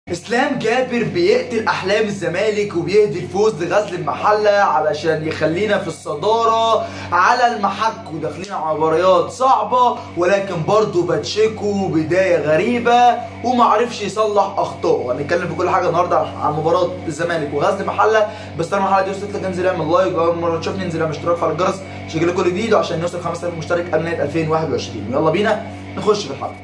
اسلام جابر بيقتل احلام الزمالك وبيهدي الفوز لغزل المحله علشان يخلينا في الصداره على المحك وداخلين على مباريات صعبه ولكن برضه باتشيكو بدايه غريبه ومعرفش يصلح اخطائه هنتكلم في كل حاجه النهارده عن مباراه الزمالك وغزل المحله بس طالما الحلقه دي وصلت لك انزل اعمل لايك واول مره تشوفني انزل اعمل اشتراك على الجرس عشان يجيلك كل جديد وعشان نوصل 5000 مشترك قبل نهايه 2021 يلا بينا نخش في الحلقه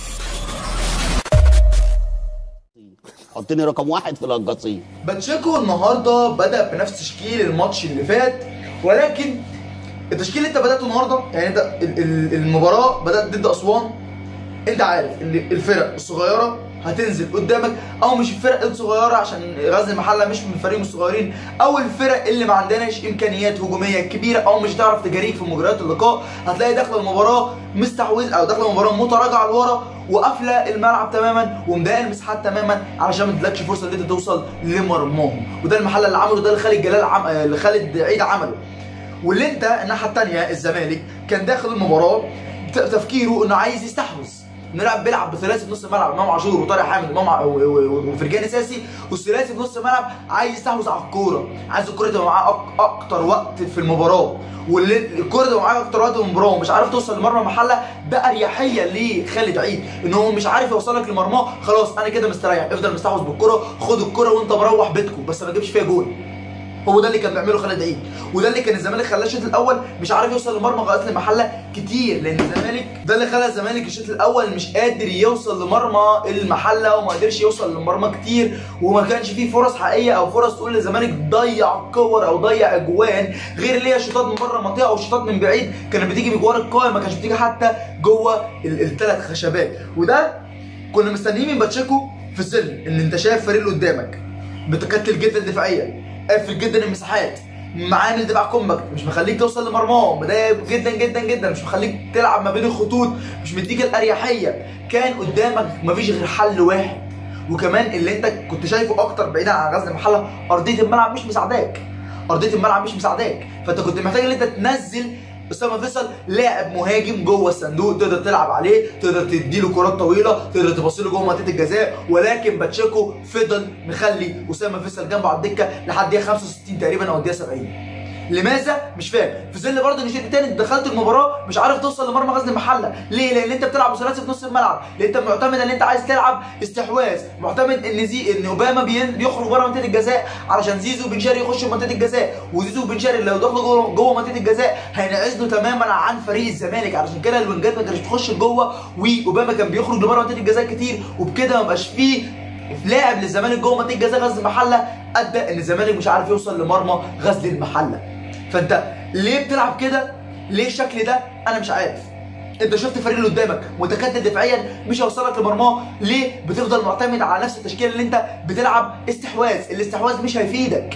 حطني رقم واحد في القصيم باتشيكو النهارده بدا بنفس تشكيل الماتش اللي فات ولكن التشكيل اللي انت بداته النهارده يعني انت ال- ال- المباراه بدات ضد اسوان انت عارف ان الفرق الصغيره هتنزل قدامك او مش الفرق الصغيره عشان غزل المحله مش من الفريق الصغيرين او الفرق اللي ما عندناش امكانيات هجوميه كبيره او مش هتعرف تجاريك في مجريات اللقاء هتلاقي داخله المباراه مستحوذ او داخله المباراه متراجعه لورا وقافله الملعب تماما ومضايقه المساحات تماما علشان ما تديلكش فرصه ان انت توصل لمرماهم وده المحل اللي عمله ده اللي خالد جلال عم... آه، اللي خالد عيد عمله واللي انت الناحيه الثانيه الزمالك كان داخل المباراه ت- تفكيره انه عايز يستحوذ نلعب بيلعب بثلاثي في نص الملعب امام عاشور وطارق حامد وامام ع- و- و- وفرجاني ساسي والثلاثي في نص الملعب عايز يستحوذ على الكوره عايز الكوره تبقى معاه أك- اكتر وقت في المباراه واللي الكوره تبقى معاه اكتر وقت في المباراه ومش عارف توصل لمرمى محله ده اريحيه لخالد عيد ان هو مش عارف يوصلك لمرماه خلاص انا كده مستريح افضل مستحوذ بالكوره خد الكوره وانت مروح بيتكم بس ما تجيبش فيها جول هو ده اللي كان بيعمله خالد عيد وده اللي كان الزمالك خلاه الشوط الاول مش عارف يوصل لمرمى غزل المحله كتير لان الزمالك ده اللي خلى الزمالك الشوط الاول مش قادر يوصل لمرمى المحله وما قدرش يوصل لمرمى كتير وما كانش فيه فرص حقيقيه او فرص تقول للزمالك ضيع كور او ضيع اجوان غير اللي هي شوطات من بره المنطقه او شوطات من بعيد كانت بتيجي بجوار القائم ما كانتش بتيجي حتى جوه الثلاث خشبات وده كنا مستنيين من باتشيكو في ظل ان انت شايف فريق اللي قدامك متكتل جدا دفاعيا قافل جدا المساحات معامل دفاع كومباكت مش مخليك توصل لمرماه مضايق جدا جدا جدا مش مخليك تلعب ما بين الخطوط مش مديك الاريحيه كان قدامك مفيش غير حل واحد وكمان اللي انت كنت شايفه اكتر بعيدا عن غزل المحله ارضيه الملعب مش مساعداك ارضيه الملعب مش مساعداك فانت كنت محتاج ان انت تنزل اسامه فيصل لاعب مهاجم جوه الصندوق تقدر تلعب عليه تقدر تديله كرات طويله تقدر تبص له جوه منطقه الجزاء ولكن باتشيكو فضل مخلي اسامه فيصل جنبه على الدكه لحد دقيقه 65 تقريبا او الدقيقه 70 لماذا؟ مش فاهم في ظل برضه ان الشوط الثاني انت دخلت المباراه مش عارف توصل لمرمى غزل المحله ليه؟ لان انت بتلعب ثلاثي في نص الملعب لان انت معتمد ان انت عايز تلعب استحواذ معتمد ان زي ان اوباما بين- بيخرج بره منطقه الجزاء علشان زيزو وبن شرقي يخشوا منطقه الجزاء وزيزو وبن شرقي لو دخلوا جوه جوه منطقه الجزاء هينعزلوا تماما عن فريق الزمالك علشان كده الوينجات ما كانتش بتخش لجوه واوباما كان بيخرج لبره منطقه الجزاء كتير وبكده ما بقاش فيه لاعب للزمالك جوه منطقه جزاء غزل المحله ادى ان الزمالك مش عارف يوصل لمرمى غزل المحله فانت ليه بتلعب كده ليه الشكل ده انا مش عارف انت شفت الفريق اللي قدامك متكتل دفاعيا مش هيوصلك لمرماه ليه بتفضل معتمد على نفس التشكيله اللي انت بتلعب استحواذ الاستحواذ مش هيفيدك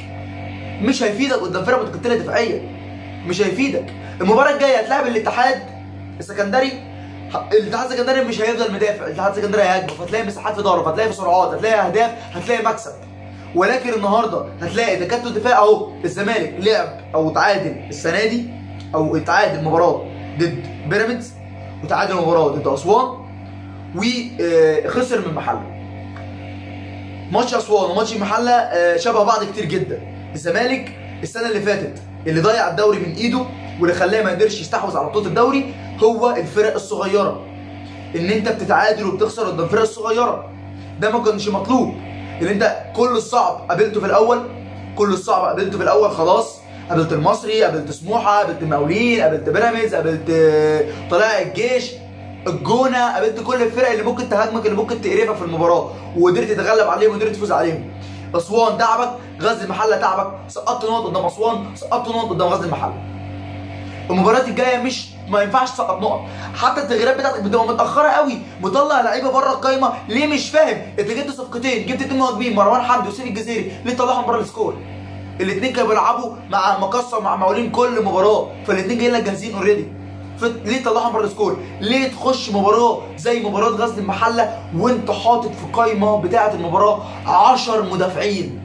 مش هيفيدك قدام فرقه متكتله دفاعيا مش هيفيدك المباراه الجايه هتلاعب الاتحاد السكندري ه- الاتحاد السكندري مش هيفضل مدافع الاتحاد السكندري هيهاجم فتلاقي مساحات في ظهره فتلاقي في سرعات هتلاقي اهداف هتلاقي مكسب ولكن النهارده هتلاقي تكتل دفاع اهو الزمالك لعب او تعادل السنه دي او تعادل مباراه ضد بيراميدز وتعادل مباراه ضد اسوان وخسر من محله ماتش اسوان وماتش المحله آه، شبه بعض كتير جدا الزمالك السنه اللي فاتت اللي ضيع الدوري من ايده واللي خلاه ما قدرش يستحوذ على بطوله الدوري هو الفرق الصغيره ان انت بتتعادل وبتخسر قدام الفرق الصغيره ده ما كانش مطلوب ان انت كل الصعب قابلته في الاول كل الصعب قابلته في الاول خلاص قابلت المصري قابلت سموحه قابلت المقاولين قابلت بيراميدز قابلت آه، طلائع الجيش الجونه قابلت كل الفرق اللي ممكن تهاجمك اللي ممكن تقرفها في المباراه وقدرت تتغلب عليهم وقدرت تفوز عليهم اسوان تعبك غزل المحله تعبك سقطت نقط قدام اسوان سقطت نقط قدام غزل المحله المباريات الجايه مش ما ينفعش تسقط نقط حتى التغييرات بتاعتك بتبقى متاخره قوي مطلع لعيبه بره القايمه ليه مش فاهم انت جبت صفقتين جبت اتنين مهاجمين مروان حمدي وسيف الجزيري ليه طلعهم بره السكور الاثنين كانوا بيلعبوا مع مقصه ومع مقاولين كل مباراه فالاثنين جايين لك جاهزين اوريدي ليه تطلعهم بره السكور؟ ليه تخش مباراه زي مباراه غزل المحله وانت حاطط في قايمه بتاعه المباراه 10 مدافعين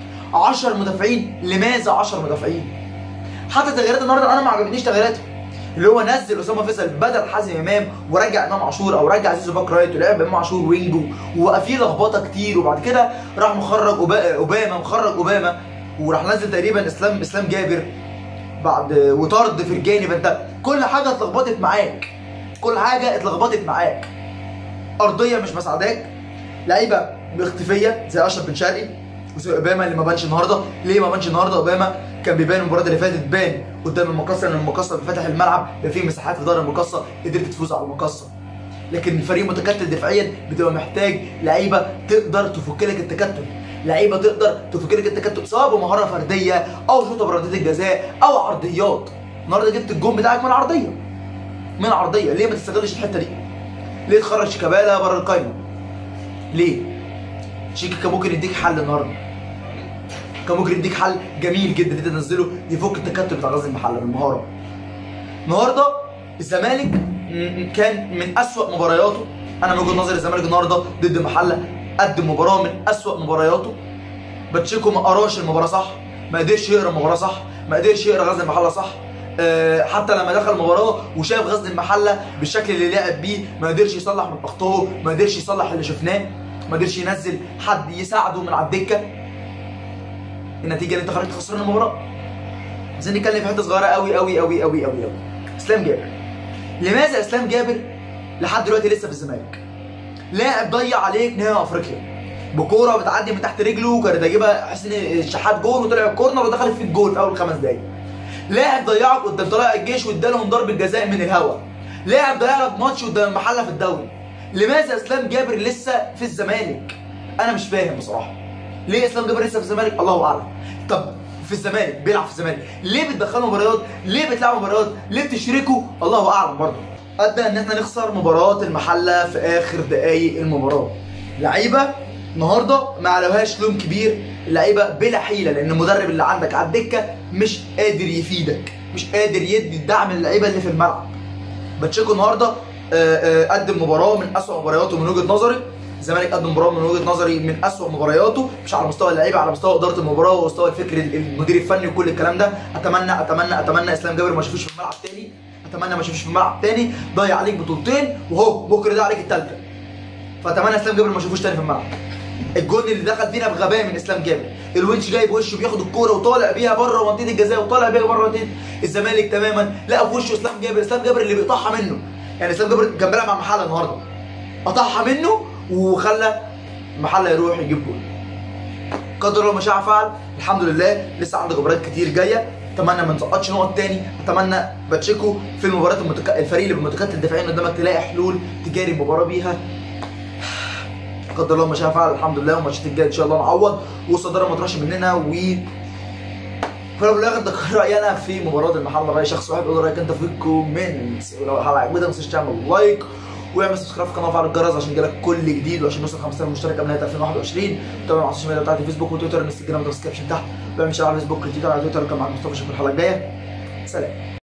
10 مدافعين لماذا 10 مدافعين؟ حتى تغييرات النهارده انا ما عجبتنيش تغييراته اللي هو نزل اسامه فيصل بدل حازم امام ورجع امام عاشور او رجع زيزو باك رايت ولعب امام عاشور وينجو وبقى فيه لخبطه كتير وبعد كده راح مخرج أوبا- اوباما مخرج اوباما وراح نزل تقريبا اسلام اسلام جابر بعد وطرد فرجاني فانت كل حاجه اتلخبطت معاك كل حاجه اتلخبطت معاك ارضيه مش مساعداك لعيبه باختفيه زي اشرف بن شرقي وزي اوباما اللي ما بانش النهارده ليه ما بانش النهارده اوباما كان بيبان المباراه اللي فاتت بان قدام المقصه ان المقصه فتح الملعب ده فيه مساحات في ظهر المقصه قدرت تفوز على المقصه لكن الفريق متكتل دفاعيا بتبقى محتاج لعيبه تقدر تفك لك التكتل لعيبه تقدر تفك لك التكتل سواء بمهاره فرديه او شوطه برادات الجزاء او عرضيات النهارده جبت الجون بتاعك من عرضيه من عرضيه ليه ما تستغلش الحته دي ليه تخرج شيكابالا بره القايمه ليه شيكا كان ممكن يديك حل النهارده كان ممكن يديك حل جميل جدا انت تنزله يفك التكتل بتاع غزل المحله بالمهاره النهارده الزمالك م- كان من أسوأ مبارياته انا من وجهه نظري الزمالك النهارده ضد المحله قدم مباراه من أسوأ مبارياته باتشيكو ما قراش المباراه صح ما قدرش يقرا المباراه صح ما قدرش يقرا غزل المحله صح آه، حتى لما دخل المباراه وشاف غزل المحله بالشكل اللي لعب بيه ما قدرش يصلح من اخطائه ما قدرش يصلح اللي شفناه ما قدرش ينزل حد يساعده من على الدكه النتيجه اللي انت خرجت خسران المباراه عايزين نتكلم في حته صغيره قوي قوي قوي قوي قوي قوي اسلام جابر لماذا اسلام جابر لحد دلوقتي لسه في الزمالك لاعب ضيع عليك نهائي افريقيا بكوره بتعدي من تحت رجله كانت هيجيبها حسين الشحات جول وطلع الكورنر ودخلت في الجول في اول خمس دقايق لاعب ضيعك قدام طلائع الجيش وادالهم ضربه جزاء من الهوا لاعب ضيع لك ماتش قدام المحله في الدوري لماذا اسلام جابر لسه في الزمالك انا مش فاهم بصراحه ليه اسلام جابر لسه في الزمالك الله اعلم طب في الزمالك بيلعب في الزمالك ليه بتدخله مباريات ليه بتلعبوا مباريات ليه بتشركوا الله اعلم برضه ادى ان احنا نخسر مباراه المحله في اخر دقائق المباراه لعيبه النهارده ما علوهاش لوم كبير اللعيبه بلا حيله لان المدرب اللي عندك على الدكه مش قادر يفيدك مش قادر يدي الدعم للعيبه اللي في الملعب باتشيكو النهارده آه، آه، قدم مباراه من اسوأ مبارياته من وجهه نظري الزمالك قدم مباراه من وجهه نظري من اسوأ مبارياته مش على مستوى اللعيبه على مستوى اداره المباراه ومستوى الفكر المدير الفني وكل الكلام ده اتمنى اتمنى اتمنى اسلام جابر ما اشوفوش في الملعب تاني اتمنى ما اشوفوش في الملعب تاني ضيع عليك بطولتين وهو بكره ده عليك الثالثه فاتمنى اسلام جابر ما اشوفوش تاني في الملعب الجون اللي دخل فينا بغباء من اسلام جابر الونش جايب وشه بياخد الكوره وطالع بيها بره منطقه الجزاء وطالع بيها بره منطقه الزمالك تماما لقى في وشه اسلام جابر اسلام جابر اللي بيقطعها منه يعني اسلام جابر كان بيلعب مع محله النهارده قطعها منه وخلى محله يروح يجيب جول قدر الله ما شاء فعل الحمد لله لسه عنده مباريات كتير جايه اتمنى ما نسقطش نقط تاني اتمنى باتشيكو في المباريات المتك... الفريق اللي بالمتكتل دفاعيا قدامك تلاقي حلول تجاري المباراه بيها قدر الله ما شاء فعل الحمد لله والماتشات الجايه ان شاء الله نعوض والصداره ما تروحش مننا و فلو بالاخر ده كان رايي انا في مباراه المحله راي شخص واحد قول رايك انت في الكومنتس ولو الحلقه عجبتك ما تنساش تعمل لايك واعمل سبسكرايب في القناه وفعل الجرس عشان يجيلك كل جديد وعشان نوصل 5000 مشترك قبل نهايه 2021 وتابع على السوشيال ميديا بتاعتي فيسبوك وتويتر انستجرام والديسكربشن تحت واعمل شير على فيسبوك تويتر على تويتر كان معاك مصطفى اشوفك الحلقه الجايه سلام